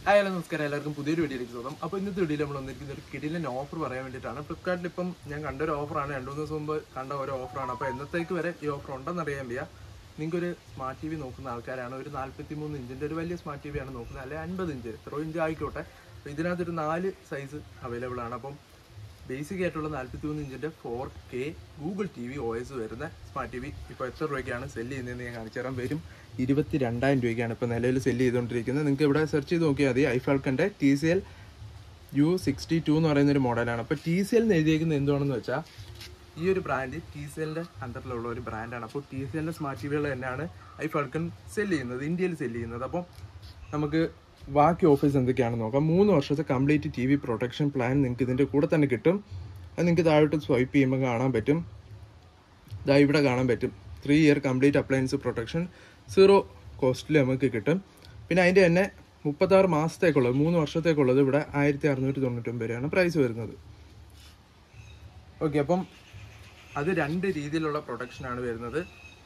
hi hello നമസ്കാരം എല്ലാവർക്കും പുതിയൊരു വീഡിയോയിലേക്ക് സ്വാഗതം അപ്പോൾ ഇന്നത്തെ വീഡിയോയിൽ നമ്മൾ വന്നിരിക്കുന്ന ഒരു കിടിലൻ ഓഫർ പറയാൻ വേണ്ടിയിട്ടാണ് ഫ്ലിപ്കാർട്ടിൽ ഇപ്പം ഞാൻ കണ്ട ഒരു ഓഫറാണ് രണ്ട് മൂന്ന് ദിവസം മുമ്പ് കണ്ട ഒരു ഓഫറാണ് അപ്പോൾ എന്നത്തേക്ക് വരെ ഈ ഓഫർ ഉണ്ടെന്ന് അറിയാൻ വയ്യ നിങ്ങൾക്കൊരു സ്മാർട്ട് ടി വി നോക്കുന്ന ആൾക്കാരാണ് ഒരു നാൽപ്പത്തി മൂന്ന് ഇഞ്ചിൻ്റെ ഒരു വലിയ സ്മാർട്ട് ടി വി ആണ് നോക്കുന്നത് അല്ലെങ്കിൽ അൻപത് ഇഞ്ച് എത്രയോ ഇഞ്ച് ആയിക്കോട്ടെ അപ്പോൾ ഇതിനകത്തൊരു നാല് സൈസ് അവൈലബിൾ ആണ് അപ്പം ബേസിക് ആയിട്ടുള്ള നാൽപ്പത്തി മൂന്ന് ഇഞ്ചിൻ്റെ four K Google T V O S വരുന്ന സ്മാർട്ട് ടി വി ഇപ്പോൾ എത്ര രൂപയ്ക്കാണ് സെല്ല് ചെയ്യുന്നതെന്ന് ഞാൻ കാണിച്ചു തരാം വരും ഇരുപത്തി രണ്ടായിരം രൂപയ്ക്കാണ് ഇപ്പോൾ നിലവിൽ സെല്ല് ചെയ്തുകൊണ്ടിരിക്കുന്നത് നിങ്ങൾക്ക് ഇവിടെ സെർച്ച് ചെയ്ത് നോക്കിയാൽ മതി ഐഫാൾക്കൻ്റെ T C L U sixty two എന്ന് പറയുന്ന ഒരു മോഡലാണ് അപ്പോൾ ടി സി എൽ എന്ന് എഴുതിയിരിക്കുന്നത് എന്തുവാണെന്ന് വെച്ചാൽ ഈ ഒരു ബ്രാൻഡ് ടി സി എല്ലിൻ്റെ അണ്ടറിലുള്ള ഒരു ബ്രാൻഡാണ് അപ്പോൾ ടി സി എല്ലിൻ്റെ സ്മാർട്ട് ടി വികൾ തന്നെയാണ് ഐഫാൾക്കൺ സെല്ല് ചെയ്യുന്നത് ഇന്ത്യയിൽ സെല്ല് ചെയ്യുന്നത് അപ്പം നമുക്ക് ബാക്കി ഓഫേഴ്സ് എന്തൊക്കെയാണെന്ന് നോക്കാം മൂന്ന് വർഷത്തെ complete T V protection plan നിങ്ങൾക്ക് ഇതിൻ്റെ കൂടെ തന്നെ കിട്ടും അത് നിങ്ങൾക്ക് താഴോട്ട് സ്വൈപ്പ് ചെയ്യുമ്പോൾ കാണാൻ പറ്റും ഇതാ ഇവിടെ കാണാൻ പറ്റും three year complete appliance protection zero കോസ്റ്റിൽ നമുക്ക് കിട്ടും പിന്നെ അതിൻ്റെ തന്നെ മുപ്പത്താറ് മാസത്തേക്കുള്ളത് മൂന്ന് വർഷത്തേക്കുള്ളത് ഇവിടെ ആയിരത്തി അറുന്നൂറ്റി തൊണ്ണൂറ്റൊമ്പത് രൂപയാണ് പ്രൈസ് വരുന്നത് ഓക്കെ അപ്പം അത് രണ്ട് രീതിയിലുള്ള പ്രൊട്ടക്ഷനാണ് വരുന്നത്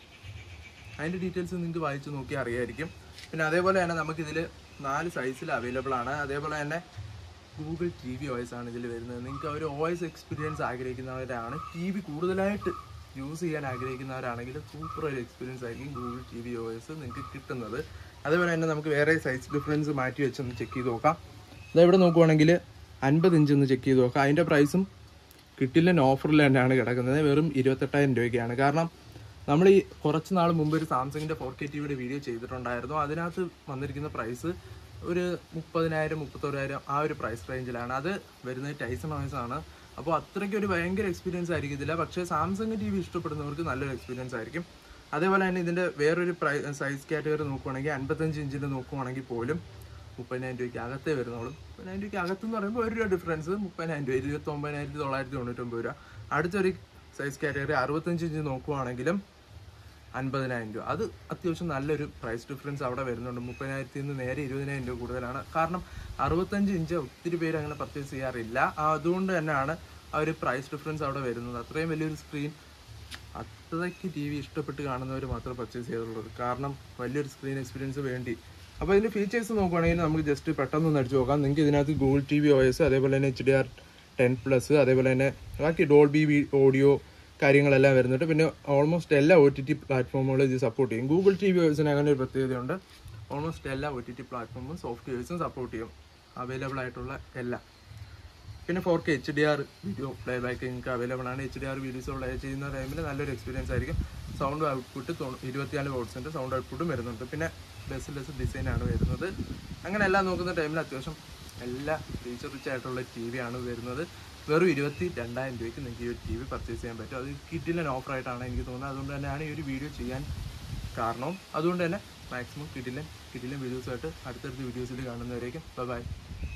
അതിൻ്റെ ഡീറ്റെയിൽസ് നിങ്ങൾക്ക് വായിച്ച് നോക്കി അറിയായിരിക്കും പിന്നെ അതേപോലെ തന്നെ നമുക്കിതിൽ നാല് സൈസിൽ അവൈലബിൾ ആണ് അതേപോലെ തന്നെ ഗൂഗിൾ ടി വി ഓയസ് ആണ് ഇതിൽ വരുന്നത് നിങ്ങൾക്ക് ഒരു ഓയസ് എക്സ്പീരിയൻസ് ആഗ്രഹിക്കുന്നവരാണ് ടി വി കൂടുതലായിട്ട് യൂസ് ചെയ്യാൻ ആഗ്രഹിക്കുന്നവരാണെങ്കിൽ സൂപ്പർ ഒരു എക്സ്പീരിയൻസ് ആയിരിക്കും ഗൂഗിൾ ടി വി ഓയസ് നിങ്ങൾക്ക് കിട്ടുന്നത് അതേപോലെ തന്നെ നമുക്ക് വേറെ സൈസ് ഡിഫറൻസ് മാറ്റി വെച്ചൊന്ന് ചെക്ക് ചെയ്ത് നോക്കാം ഇതാ ഇവിടെ നോക്കുവാണെങ്കിൽ അൻപത് ഇഞ്ച് ഒന്ന് ചെക്ക് ചെയ്ത് നോക്കാം അതിൻ്റെ പ്രൈസും കിട്ടില്ല ഓഫറിൽ തന്നെയാണ് കിടക്കുന്നത് വെറും ഇരുപത്തെട്ടായിരം രൂപയ്ക്കാണ് കാരണം നമ്മൾ ഈ കുറച്ച് നാൾ മുമ്പ് ഒരു സാംസങ്ങിൻ്റെ ഫോർ കെ ടി വിയുടെ വീഡിയോ ചെയ്തിട്ടുണ്ടായിരുന്നു അതിനകത്ത് വന്നിരിക്കുന്ന പ്രൈസ് ഒരു മുപ്പതിനായിരം മുപ്പത്തോരായിരം ആ ഒരു പ്രൈസ് റേഞ്ചിലാണ് അത് വരുന്നത് ടൈസൺ ഓയസ് ആണ് അപ്പോൾ അത്രയ്ക്ക് ഒരു ഭയങ്കര എക്സ്പീരിയൻസ് ആയിരിക്കത്തില്ല പക്ഷേ സാംസങ് ടി വി ഇഷ്ടപ്പെടുന്നവർക്ക് നല്ലൊരു എക്സ്പീരിയൻസ് ആയിരിക്കും അതേപോലെ തന്നെ ഇതിൻ്റെ വേറൊരു പ്രൈ സൈസ് കാറ്റഗറി നോക്കുവാണെങ്കിൽ അൻപത്തഞ്ച് ഇഞ്ചിൻ്റെ നോക്കുവാണെങ്കിൽ പോലും മുപ്പതിനായിരം രൂപയ്ക്ക് അകത്തേ വരുന്നുള്ളൂ മുപ്പതിനായിരം രൂപയ്ക്ക് അകത്തെന്ന് പറയുമ്പോൾ ഒരു രൂപ ഡിഫറൻസ് മുപ്പതിനായിരം രൂപ ഇരുപത്തി ഒമ്പതിനായിരത്തി തൊള്ളായിരത്തി തൊണ്ണൂറ്റൊമ്പത് രൂപ അടുത്തൊരു സൈസ് കാറ്റഗറി അറുപത്തഞ്ച് ഇഞ്ച് നോക്കുവാണെങ്കിലും അൻപതിനായിരം രൂപ അത് അത്യാവശ്യം നല്ലൊരു പ്രൈസ് ഡിഫറൻസ് അവിടെ വരുന്നുണ്ട് മുപ്പതിനായിരത്തിൽ നിന്ന് നേരെ ഇരുപതിനായിരം രൂപ കൂടുതലാണ് കാരണം അറുപത്തഞ്ച് ഇഞ്ച് ഒത്തിരി പേര് അങ്ങനെ പർച്ചേസ് ചെയ്യാറില്ല അതുകൊണ്ട് തന്നെയാണ് ആ ഒരു പ്രൈസ് ഡിഫറൻസ് അവിടെ വരുന്നത് അത്രയും വലിയൊരു സ്ക്രീൻ അത്രയ്ക്ക് ടി വി ഇഷ്ടപ്പെട്ട് കാണുന്നവർ മാത്രമേ പർച്ചേസ് ചെയ്തുള്ളൂ കാരണം വലിയൊരു സ്ക്രീൻ എക്സ്പീരിയൻസ് വേണ്ടി അപ്പോൾ ഇതിൻ്റെ ഫീച്ചേഴ്സ് നോക്കുവാണെങ്കിൽ നമുക്ക് ജസ്റ്റ് പെട്ടെന്ന് ഒന്ന് അടിച്ചു നോക്കാം നിങ്ങൾക്ക് ഇതിനകത്ത് Google T V O S അതേപോലെ തന്നെ H D R ten plus അതേപോലെ തന്നെ ബാക്കി ഡോൾ ബി ഓഡിയോ കാര്യങ്ങളെല്ലാം വരുന്നുണ്ട് പിന്നെ ഓൾമോസ്റ്റ് എല്ലാ ഒ ടി ടി പ്ലാറ്റ്ഫോമുകളും ഇത് സപ്പോർട്ട് ചെയ്യും ഗൂഗിൾ ടി വി ഒസിന് അങ്ങനെ ഒരു പ്രത്യേകതയുണ്ട് ഓൾമോസ്റ്റ് എല്ലാ ഒ ടി ടി പ്ലാറ്റ്ഫോമും സോഫ്റ്റ്വെയർസും സപ്പോർട്ട് ചെയ്യും അവൈലബിൾ ആയിട്ടുള്ള എല്ലാം പിന്നെ four K H D R video play back നിങ്ങൾക്ക് അവൈലബിൾ ആണ് H D R videos play ചെയ്യുന്ന ടൈമിൽ നല്ലൊരു എക്സ്പീരിയൻസ് ആയിരിക്കും സൗണ്ട് ഔട്ട്പുട്ട് ഇരുപത്തിനാല് വോട്ട്സിൻ്റെ സൗണ്ട് ഔട്ട്പുട്ടും വരുന്നുണ്ട് പിന്നെ ലെസ് ലെസ് ഡിസൈനാണ് വരുന്നത് അങ്ങനെ എല്ലാം നോക്കുന്ന ടൈമിൽ അത്യാവശ്യം എല്ലാ ഫീച്ചർ റിച്ച് ആയിട്ടുള്ള ടി വി ആണ് വരുന്നത് വെറും ഇരുപത്തി രണ്ടായിരം രൂപയ്ക്ക് നിങ്ങൾക്ക് ഈ ഒരു ടി വി പർച്ചേസ് ചെയ്യാൻ പറ്റും അത് കിഡിലൻ ഓഫറായിട്ടാണ് എനിക്ക് തോന്നുന്നത് അതുകൊണ്ട് തന്നെയാണ് ഈ ഒരു വീഡിയോ ചെയ്യാൻ കാരണവും അതുകൊണ്ട് തന്നെ മാക്സിമം കിഡിലൻ കിഡിലൻ വീഡിയോസുമായിട്ട് അടുത്തടുത്ത വീഡിയോസിൽ കാണുന്നവരേക്കും ബൈ